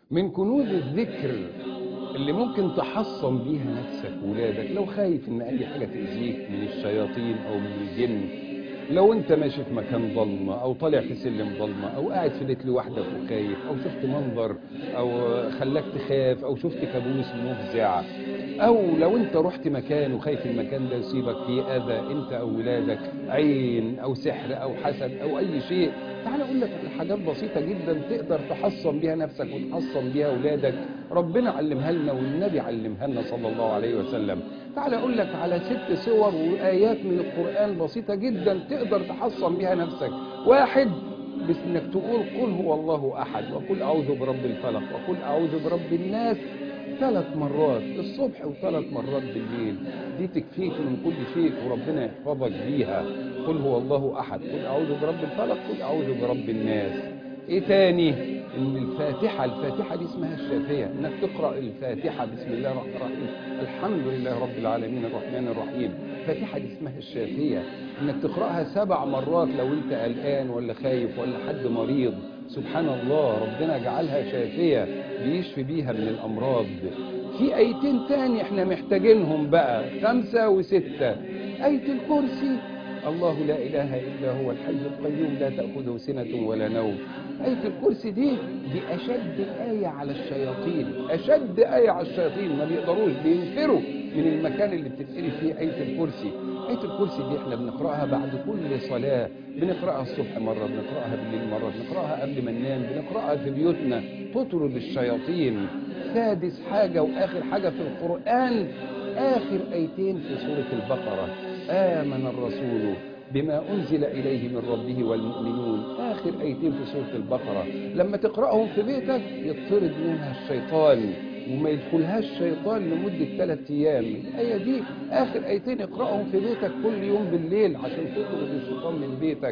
من كنوز الذكر اللي ممكن تحصن بيها نفسك وولادك لو خايف ان اي حاجة تأذيك من الشياطين او من الجن لو انت ماشي في مكان ضلمة او طالع في سلم ضلمة او قاعد في بيت لوحدك وخايف او شفت منظر او خلاك تخاف او شفت كابوس مفزع او لو انت رحت مكان وخايف المكان ده يصيبك فيه اذى انت او ولادك عين او سحر او حسد او اي شيء تعال اقول لك على حاجات بسيطة جدا تقدر تحصن بيها نفسك وتحصن بيها اولادك ربنا علمها لنا والنبي علمها لنا صلى الله عليه وسلم تعال اقول لك على ست صور وايات من القرآن بسيطة جدا تقدر تحصن بيها نفسك واحد بس انك تقول قل هو الله احد وقل اعوذ برب الفلق وقل اعوذ برب الناس ثلاث مرات الصبح وثلاث مرات بالليل دي تكفيك من كل شيء وربنا يحفظك بيها قل هو الله احد قل اعوذ برب الفلق قل اعوذ برب الناس ايه تاني ان الفاتحة الفاتحة دي اسمها الشافية انك تقرأ الفاتحة بسم الله الرحمن الرحيم الحمد لله رب العالمين الرحمن الرحيم الفاتحة دي اسمها الشافية انك تقرأها سبع مرات لو انت قلقان ولا خايف ولا حد مريض سبحان الله ربنا جعلها شافية بيشفي بيها من الامراض في ايتين تاني احنا محتاجينهم بقى خمسة وستة اية الكرسي الله لا إله إلا هو الحي القيوم لا تأخذه سنة ولا نوم آية الكرسي دي دي أشد آية على الشياطين أشد آية على الشياطين ما بيقدروش بينفروا من المكان اللي بتتقري فيه آية الكرسي آية الكرسي دي احنا بنقرأها بعد كل صلاة بنقرأها الصبح مرة بنقرأها بالليل مرة بنقرأها قبل ما ننام بنقرأها في بيوتنا تطرد الشياطين سادس حاجة وآخر حاجة في القرآن آخر آيتين في سورة البقرة آمن الرسول بما أنزل إليه من ربه والمؤمنون آخر آيتين في سورة البقرة لما تقرأهم في بيتك يطرد منها الشيطان وما يدخلهاش الشيطان لمدة ثلاث أيام الآية دي آخر آيتين اقرأهم في بيتك كل يوم بالليل عشان تطرد الشيطان من بيتك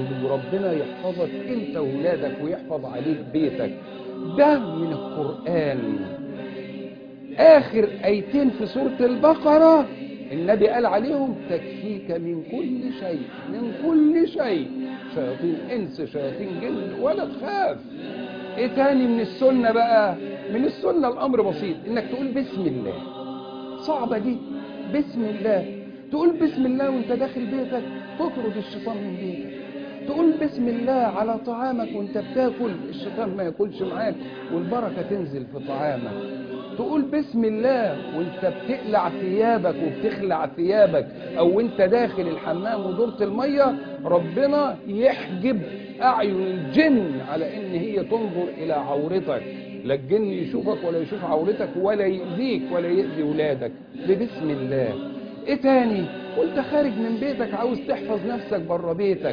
وربنا يحفظك أنت وولادك ويحفظ عليك بيتك ده من القرآن آخر آيتين في سورة البقرة النبي قال عليهم تكفيك من كل شيء من كل شيء شياطين انس شياطين جن ولا تخاف ايه تاني من السنة بقى من السنة الامر بسيط انك تقول بسم الله صعبة دي بسم الله تقول بسم الله وانت داخل بيتك تطرد الشيطان من بيتك تقول بسم الله على طعامك وانت بتاكل الشيطان ما ياكلش معاك والبركة تنزل في طعامك تقول بسم الله وانت بتقلع ثيابك وبتخلع ثيابك او انت داخل الحمام ودورة المية ربنا يحجب اعين الجن على ان هي تنظر الى عورتك لا الجن يشوفك ولا يشوف عورتك ولا يأذيك ولا يأذي ولادك ببسم الله ايه تاني وانت خارج من بيتك عاوز تحفظ نفسك بره بيتك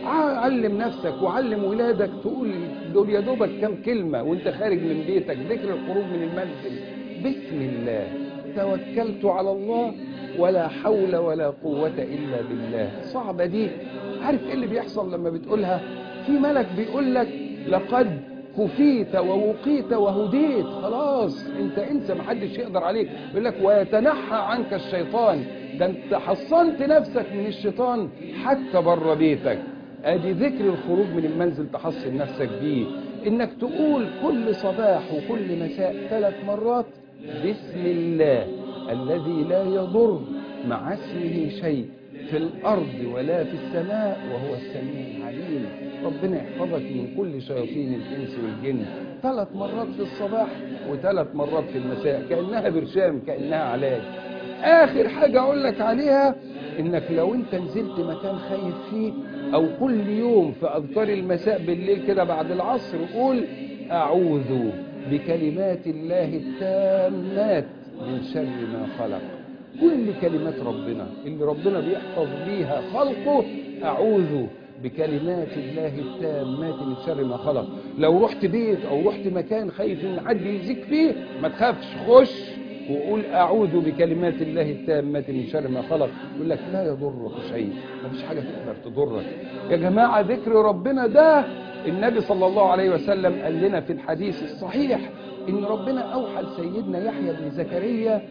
علم نفسك وعلم ولادك تقول دول يا دوبك كام كلمة وانت خارج من بيتك ذكر الخروج من المنزل بسم الله توكلت على الله ولا حول ولا قوة إلا بالله صعبة دي عارف ايه اللي بيحصل لما بتقولها في ملك بيقول لك لقد كفيت ووقيت وهديت خلاص انت انسى محدش يقدر عليك بيقول لك ويتنحى عنك الشيطان ده انت حصنت نفسك من الشيطان حتى بره بيتك ادي ذكر الخروج من المنزل تحصن نفسك بيه انك تقول كل صباح وكل مساء ثلاث مرات بسم الله الذي لا يضر مع اسمه شيء في الارض ولا في السماء وهو السميع العليم ربنا يحفظك من كل شياطين الانس والجن ثلاث مرات في الصباح وثلاث مرات في المساء كانها برشام كانها علاج اخر حاجه اقول لك عليها انك لو انت نزلت مكان خايف فيه او كل يوم في اذكار المساء بالليل كده بعد العصر قول اعوذ بكلمات الله التامات من شر ما خلق كل كلمات ربنا اللي ربنا بيحفظ بيها خلقه اعوذ بكلمات الله التامات من شر ما خلق لو رحت بيت او رحت مكان خايف ان حد يزيك فيه ما تخافش خش وقول أعوذ بكلمات الله التامة من شر ما خلق يقول لك لا يضرك شيء ما فيش حاجة تقدر تضرك يا جماعة ذكر ربنا ده النبي صلى الله عليه وسلم قال لنا في الحديث الصحيح إن ربنا أوحى لسيدنا يحيى بن زكريا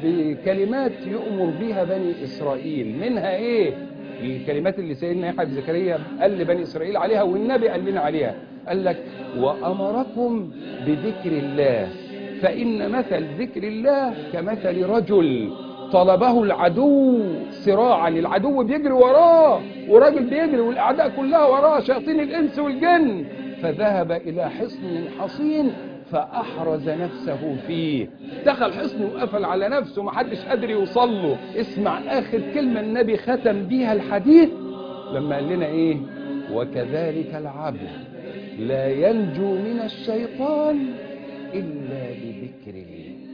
بكلمات يؤمر بها بني إسرائيل منها إيه الكلمات اللي سيدنا يحيى بن زكريا قال لبني إسرائيل عليها والنبي قال لنا عليها قال لك وأمركم بذكر الله فإن مثل ذكر الله كمثل رجل طلبه العدو صراعا العدو بيجري وراه وراجل بيجري والأعداء كلها وراه شياطين الإنس والجن فذهب إلى حصن حصين فأحرز نفسه فيه دخل حصن وقفل على نفسه محدش قادر يوصل له اسمع آخر كلمة النبي ختم بيها الحديث لما قال لنا إيه وكذلك العبد لا ينجو من الشيطان إلا بذكر الله